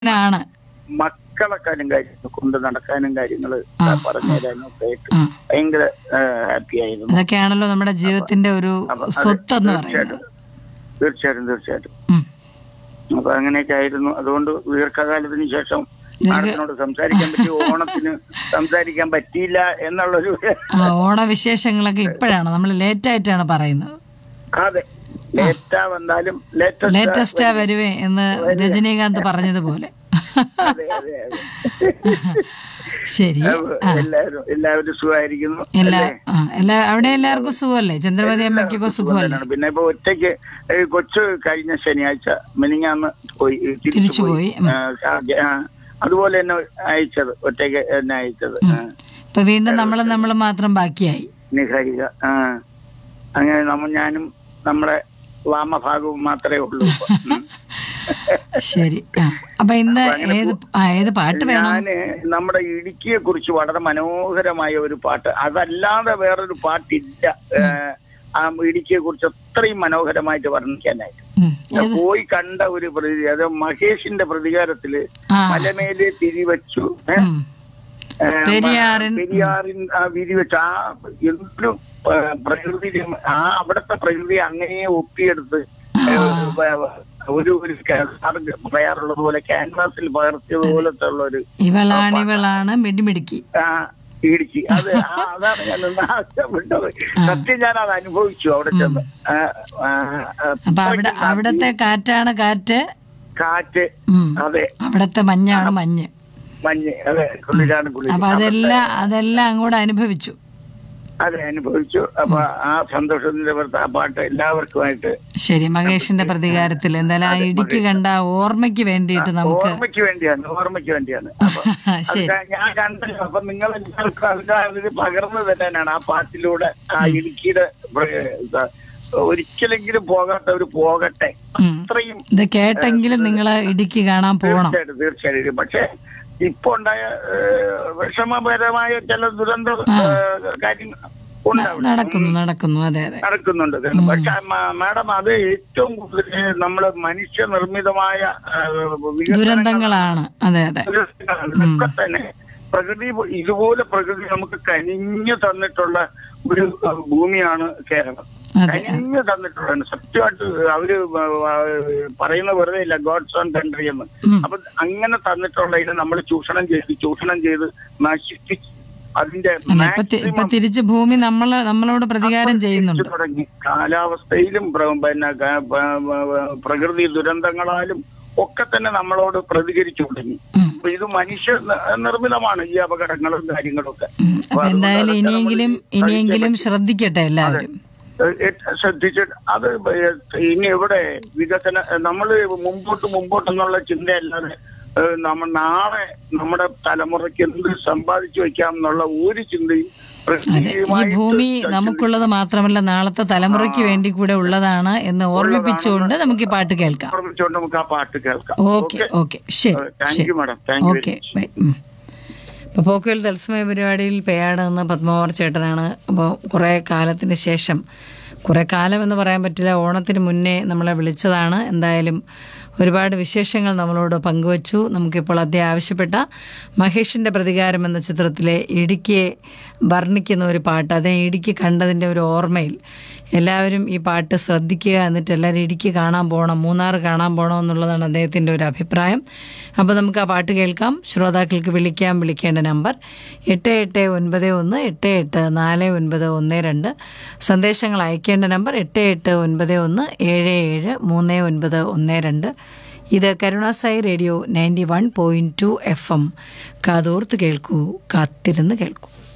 ആണ് മക്കളെക്കാരും കാര്യങ്ങൾ കൊണ്ട് നടക്കാനും കാര്യങ്ങൾ പറഞ്ഞു തരാനും ഒക്കെ ആയിട്ട് ആ. ഭയങ്കര ഹാപ്പി ആയിരുന്നു അതൊക്കെയാണല്ലോ നമ്മുടെ ജീവിതത്തിന്റെ ഒരു അപ്പൊ അത് സ്വത്ത് എന്ന് പറയുന്നത് തീർച്ചയായിട്ടും തീർച്ചയായിട്ടും തീർച്ചയായിട്ടും ഉം. അപ്പൊ അങ്ങനെയൊക്കെ ആയിരുന്നു അതുകൊണ്ട് ദീർഘകാലത്തിന് ശേഷം മാഡത്തിനോട് സംസാരിക്കാൻ പറ്റി ഓണത്തിന് സംസാരിക്കാൻ പറ്റിയില്ല എന്നുള്ളൊരു ആ ഓണവിശേഷങ്ങളൊക്കെ ഇപ്പോഴാണ് നമ്മൾ ലേറ്റ് ആയിട്ടാണ് പറയുന്നത് അതെ ലേറ്റാ വന്നാലും ലേറ്റസ്റ്റ് ലേറ്റസ്റ്റാ വരുവേ എന്ന് രജനീകാന്ത് പറഞ്ഞതുപോലെ അതെ അതെ അതെ ശരി ആ എല്ലാവരും എല്ലാവരും സുഖമായിരിക്കുന്നു എല്ലാ ആ എല്ലാ അവിടെ എല്ലാവർക്കും സുഖമല്ലേ ചന്ദ്രമതി അമ്മയ്ക്കൊക്കെ സുഖമല്ലേ സുഖമാണ്. പിന്നെ ഇപ്പൊ ഒറ്റയ്ക്ക് ഈ കൊച്ചു കഴിഞ്ഞ ശനിയാഴ്ച മിനിങ്ങാന്ന് പോയി തിരിച്ചു തിരിച്ചു പോയി. പോയി ആ, ആ, അതുപോലെ തന്നെ അയച്ചത് ഒറ്റയ്ക്ക് എന്നെ അയച്ചത് ആ, ഇപ്പൊ വീണ്ടും നമ്മൾ നമ്മൾ മാത്രം ബാക്കിയായി നിഹാരിക ആ അങ്ങനെ നമ്മ ഞാനും നമ്മളെ വാമഭാഗവും മാത്രമേ ഉള്ളൂ ഇപ്പൊ. ഉം. ശരി ആ അപ്പൊ ഇന്ന് ഏത് ആ ഏത് പാട്ട് വേണം ഞാന് നമ്മുടെ ഇടുക്കിയെ കുറിച്ച് വളരെ മനോഹരമായ ഒരു പാട്ട് അതല്ലാതെ വേറൊരു പാട്ടില്ല ഏ, ആ ഇടുക്കിയെ കുറിച്ച് അത്രയും മനോഹരമായിട്ട് വർണ്ണിക്കാനായിട്ട് ഉം. ഞാൻ പോയി കണ്ട ഒരു പ്രതി അത് മഹേഷിന്റെ പ്രതികാരത്തില് ആ മലമേലെ തിരിവച്ചു ഏ, ഉം. ഏ, പെരിയാറിൻ പെരിയാറിൻ ആ വിരിവെച്ച് ആ എന്തൊരു പ- പ്രകൃതി രമ- ആ അവിടുത്തെ പ്രകൃതി അങ്ങനെ ഒപ്പിയെടുത്ത് ഏ, വ- ഒരു ഒരു ക- സാറ് പറയാറുള്ളത് പോലെ ക്യാൻവാസിൽ പകർത്തിയത് പോലത്തെ ഉള്ള ഒരു ഇവളാണ് ഇവളാണ് മിടിമിടുക്കി ആ ഇടുക്കി അത് ആ, അതാണ് ഞാൻ നിന്ന് ആശയപ്പെട്ടത് സത്യം ഞാൻ അത് അനുഭവിച്ചു അവിടെ ചെന്ന് ആ, ആ, ആ, അപ്പൊ അവിടെ അവിടത്തെ കാറ്റാണ് കാറ്റ് കാറ്റ് ഉം. അതെ അവിടത്തെ മഞ്ഞാണ് മഞ്ഞ് മഞ്ഞ് അതെ കുളിരാണ് കുളിർ അപ്പൊ അതെല്ലാം അതെല്ലാം അങ്ങോട്ട് അനുഭവിച്ചു അതെ അനുഭവിച്ചു അപ്പൊ ആ സന്തോഷത്തിന്റെ പുറത്ത് ആ പാട്ട് എല്ലാവർക്കുമായിട്ട് ശരി മഹേഷിന്റെ പ്രതികാരത്തിൽ എന്തായാലും ആ ഇടുക്കി കണ്ട ആ ഓർമ്മയ്ക്ക് വേണ്ടിയിട്ട് നമുക്ക് ഓർമ്മയ്ക്ക് വേണ്ടിയാണ് ഓർമ്മയ്ക്ക് വേണ്ടിയാണ് അപ്പൊ അത് ശരി ഞാൻ കണ്ടല്ലോ അപ്പൊ നിങ്ങൾ എല്ലാവർക്കും അതിന്റെ അതിൽ പകർന്നു തരാനാണ് ആ പാട്ടിലൂടെ ആ ഇടുക്കിയുടെ പ്ര- ഇത് ഒരിക്കലെങ്കിലും പോകാത്തവർ പോകട്ടെ ഉം. അത്രയും ഇത് കേട്ടെങ്കിലും നിങ്ങൾ ഇടുക്കി കാണാൻ പോണം തീർച്ചയായിട്ടും തീർച്ചയായിട്ടും പക്ഷെ ഇപ്പൊ ഉണ്ടായ ഏഹ്, വിഷമപരമായ ചില ദുരന്ത ഏഹ്, കാര്യങ്ങൾ ഉണ്ടാവും നടക്കുന്നു നടക്കുന്നു അതെ അതെ നടക്കുന്നുണ്ട് കാരണം പക്ഷെ മ- മാഡം അത് ഏറ്റവും കൂടുതൽ നമ്മള് മനുഷ്യനിർമ്മിതമായ ഏഹ്, വികസനങ്ങൾ ദുരന്തങ്ങളാണ് അതെ അതെ ഇതൊക്കെ തന്നെ പ്രകൃതി ഇതുപോലെ പ്രകൃതി നമുക്ക് കനിഞ്ഞു തന്നിട്ടുള്ള ഒരു അഹ്, ഭൂമിയാണ് കേരളം അതെ കനിഞ്ഞു തന്നിട്ടുള്ളതാണ് സത്യമായിട്ട് അവര് പറയുന്ന വെറുതെ ഇല്ല ഗോഡ്സ് ഓൺ കൺട്രി എന്ന് ഉം. അപ്പൊ അങ്ങനെ തന്നിട്ടുള്ള ഇത് നമ്മൾ ചൂഷണം ചെയ്ത് ചൂഷണം ചെയ്ത് നശിപ്പിച്ച് അതിന്റെ അല്ല ഇപ്പൊ തി- ഇപ്പൊ തിരിച്ച് ഭൂമി നമ്മള് നമ്മളോട് പ്രതികാരം ചെയ്യുന്നുണ്ട് തുടങ്ങി കാലാവസ്ഥയിലും പ്ര- പിന്നെ ക- പ- പ- പ്രകൃതി ദുരന്തങ്ങളാലും ഒക്കെ തന്നെ നമ്മളോട് പ്രതികരിച്ചു തുടങ്ങി ഉം. അപ്പൊ ഇത് മനുഷ്യ ന- നിർമ്മിതമാണ് ഈ അപകടങ്ങളും കാര്യങ്ങളും ഒക്കെ ഉം. അപ്പൊ എന്തായാലും ഇനിയെങ്കിലും ഇനിയെങ്കിലും ശ്രദ്ധിക്കട്ടെ എല്ലാവരും ശ്രദ്ധിച്ചിട്ട് അത് ഇനി എവിടെ വികസന നമ്മൾ മുമ്പോട്ട് മുമ്പോട്ടെന്നുള്ള ചിന്തയല്ലാതെ ഏഹ്, നമ്മൾ നാളെ നമ്മുടെ തലമുറയ്ക്ക് എന്ത് സമ്പാദിച്ചു വെക്കാം എന്നുള്ള ഒരു ചിന്തയും അതെ ഈ പ്രകൃതിയുമായിട്ട് ഭൂമി നമുക്കുള്ളത് മാത്രമല്ല നാളത്തെ തലമുറയ്ക്ക് വേണ്ടി കൂടെ ഉള്ളതാണ് എന്ന് ഓർമ്മിപ്പിച്ചുകൊണ്ട് നമുക്ക് ഈ പാട്ട് കേൾക്കാം ഓർമ്മിച്ചുകൊണ്ട് നമുക്ക് ആ പാട്ട് കേൾക്കാം ഓക്കെ ഓക്കെ ശരി താങ്ക് ശരി you madam thank you okay bye ഉം. ഇപ്പോൾ പോക്കുവൽ തത്സമയ പരിപാടിയിൽ പേയാട് എന്ന പത്മകുമാർ ചേട്ടനാണ് അപ്പോൾ കുറേ കാലത്തിന് ശേഷം കുറേ കാലം എന്ന് പറയാൻ പറ്റില്ല ഓണത്തിന് മുന്നേ നമ്മളെ വിളിച്ചതാണ് എന്തായാലും ഒരുപാട് വിശേഷങ്ങൾ നമ്മളോട് പങ്കുവച്ചു നമുക്കിപ്പോൾ അദ്ദേഹം ആവശ്യപ്പെട്ട മഹേഷിൻ്റെ പ്രതികാരം എന്ന ചിത്രത്തിലെ ഇടുക്കിയെ വർണ്ണിക്കുന്ന ഒരു പാട്ട് അതേ ഇടുക്കി കണ്ടതിൻ്റെ ഒരു ഓർമ്മയിൽ എല്ലാവരും ഈ പാട്ട് ശ്രദ്ധിക്കുക എന്നിട്ട് എല്ലാവരും ഇടുക്കി കാണാൻ പോകണം മൂന്നാർ കാണാൻ പോകണം എന്നുള്ളതാണ് അദ്ദേഹത്തിൻ്റെ ഒരു അഭിപ്രായം അപ്പോൾ നമുക്ക് ആ പാട്ട് കേൾക്കാം ശ്രോതാക്കൾക്ക് വിളിക്കാം വിളിക്കേണ്ട നമ്പർ എട്ട് എട്ട് ഒൻപത് ഒന്ന് എട്ട് എട്ട് നാല് ഒൻപത് ഒന്ന് രണ്ട് സന്ദേശങ്ങൾ അയക്കേണ്ട നമ്പർ എട്ട് എട്ട് ഒൻപത് ഒന്ന് ഏഴ് ഏഴ് മൂന്ന് ഒൻപത് ഒന്ന് രണ്ട് ഇത് Karunasai radio ninety one point two F M കാതോർത്ത് കേൾക്കൂ കാത്തിരുന്ന് കേൾക്കൂ